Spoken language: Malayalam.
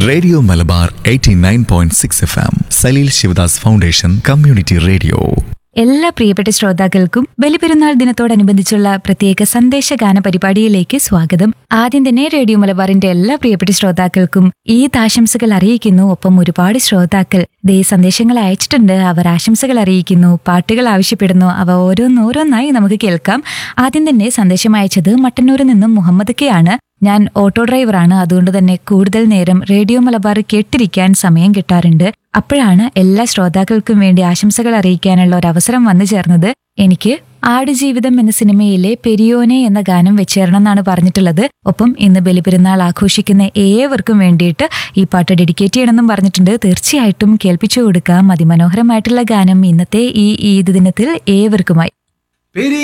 radio Malabar 89.6 F M Saleel Sivadas foundation community radio എല്ലാ പ്രിയപ്പെട്ട ശ്രോതാക്കൾക്കും ബലിപെരുന്നാൾ ദിനത്തോടനുബന്ധിച്ചുള്ള പ്രത്യേക സന്ദേശഗാന പരിപാടിയിലേക്ക് സ്വാഗതം ആദ്യം തന്നെ റേഡിയോ മലബാറിന്റെ എല്ലാ പ്രിയപ്പെട്ട ശ്രോതാക്കൾക്കും ഈദ് ആശംസകൾ അറിയിക്കുന്നു ഒപ്പം ഒരുപാട് ശ്രോതാക്കൾ ദേ സന്ദേശങ്ങൾ അയച്ചിട്ടുണ്ട് അവർ ആശംസകൾ അറിയിക്കുന്നു പാട്ടുകൾ ആവശ്യപ്പെടുന്നു അവ ഓരോന്നോരോന്നായി നമുക്ക് കേൾക്കാം ആദ്യം തന്നെ സന്ദേശം അയച്ചത് മട്ടന്നൂരിൽ നിന്നും മുഹമ്മദ് കെ ആണ് ഞാൻ ഓട്ടോ ഡ്രൈവറാണ് അതുകൊണ്ട് തന്നെ കൂടുതൽ നേരം റേഡിയോ മലബാർ കേട്ടിരിക്കാൻ സമയം കിട്ടാറുണ്ട് അപ്പോഴാണ് എല്ലാ ശ്രോതാക്കൾക്കും വേണ്ടി ആശംസകൾ അറിയിക്കാനുള്ള ഒരു അവസരം വന്നു ചേർന്നത് എനിക്ക് ആടുജീവിതം എന്ന സിനിമയിലെ പെരിയോനെ എന്ന ഗാനം വെച്ചേരണം എന്നാണ് പറഞ്ഞിട്ടുള്ളത് ഒപ്പം ഇന്ന് ബലിപെരുന്നാൾ ആഘോഷിക്കുന്ന ഏവർക്കും വേണ്ടിയിട്ട് ഈ പാട്ട് ഡെഡിക്കേറ്റ് ചെയ്യണമെന്നും പറഞ്ഞിട്ടുണ്ട് തീർച്ചയായിട്ടും കേൾപ്പിച്ചു കൊടുക്കാം അതിമനോഹരമായിട്ടുള്ള ഗാനം ഇന്നത്തെ ഈ ഈദ് ദിനത്തിൽ ഏവർക്കുമായി